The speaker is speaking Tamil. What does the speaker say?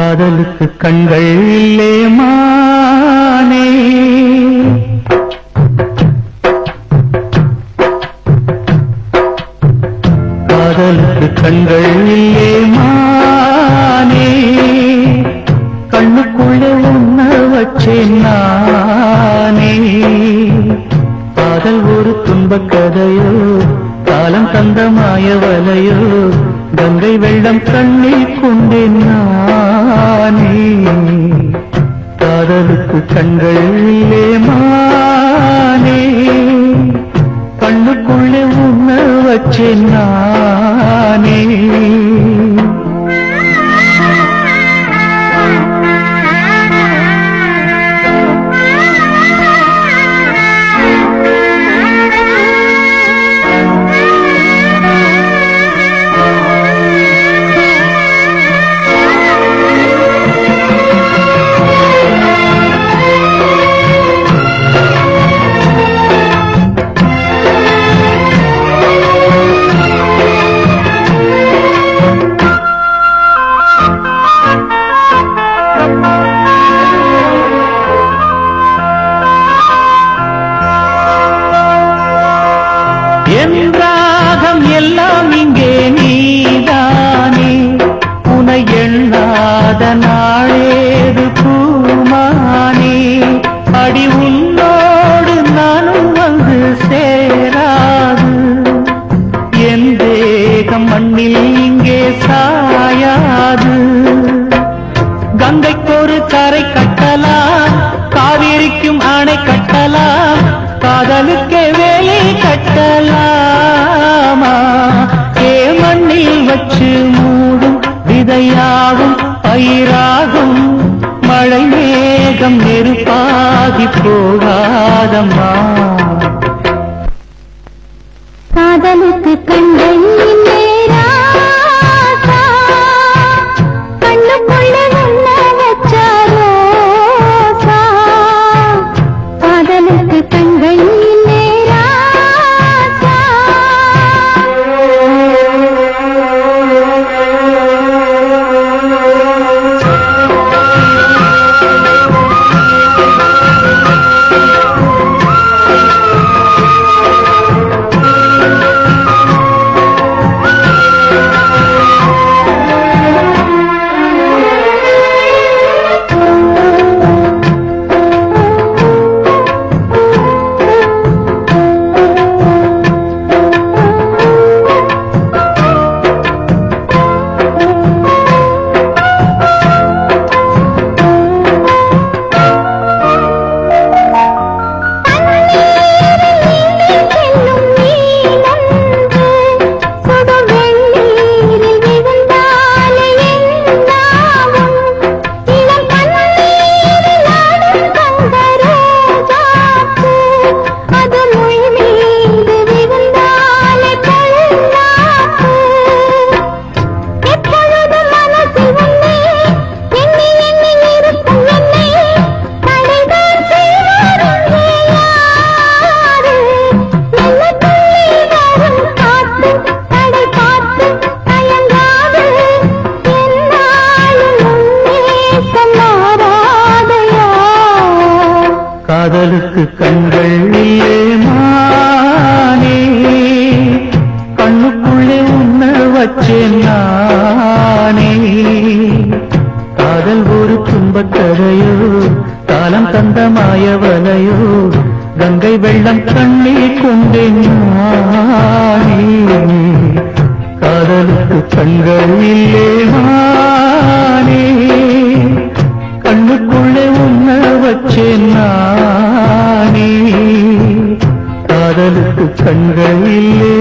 காதலுக்கு கண்கள் இல்லே மானே காதலுக்கு கண்கள் இல்லே மானே கண்ணுக்குள்ளே உன்ன வச்சேன் நானே காதல் ஒரு துன்பக் கதையோ காலம் தந்த மாயவலையோ கங்கை வெள்ளம் கண்ணில் கொண்டேன் நானே காதலுக்கு கண்கள் இல்லே மானே கண்ணுக்குள்ளே உன்ன வச்சேன் நானே என் ராகம் எல்லாம் இங்கே நீதானே உனை எண்ணாத நாளேது பூமானே அடி உன்னோடு நானும் வந்து சேராது என் தேகம் மண்ணில் இங்கே சாயாது கங்கைக்கு ஒரு கரை கட்டலாம் காவிரிக்கும் அணை கட்டலாம் காதலுக்கே வேலி கட்டலாமா ஏ மண்ணில் வச்சு மூடும் விதையாகும் பயிராகும் மழை மேகம் நெருப்பாகி போகாதம்மா காதலுக்கு கண்கள் நேராசா கண்ணுக்குள்ள உன்ன வச்சாரோசா காதலுக்கு கண்கள் நேராசா எப்பொழுதும் மனசில் உன்னை எண்ணி எண்ணி இருக்கும் என்னை தடைதான் செய்வாரும் யாரு நல்ல துள்ளி வரும் காத்து தடை பார்த்து தயங்காது என்னாலும் உன்னேசம் மாறாதையா காதலுக்கு கண்கள் இல்லே மானே கண்ணுக்குள்ளே உன்ன வச்சேன் நானே காதல் ஒரு துன்பக் கதையோ காலம் தந்த மாயவலையோ கங்கை வெள்ளம் கண்ணீர் கொண்டேன் நானே காதலுக்கு கண்கள் இல்லே மானே கண்ணுக்குள்ளே உன்ன வச்சேன் நானே காதலுக்கு கண்கள் இல்லே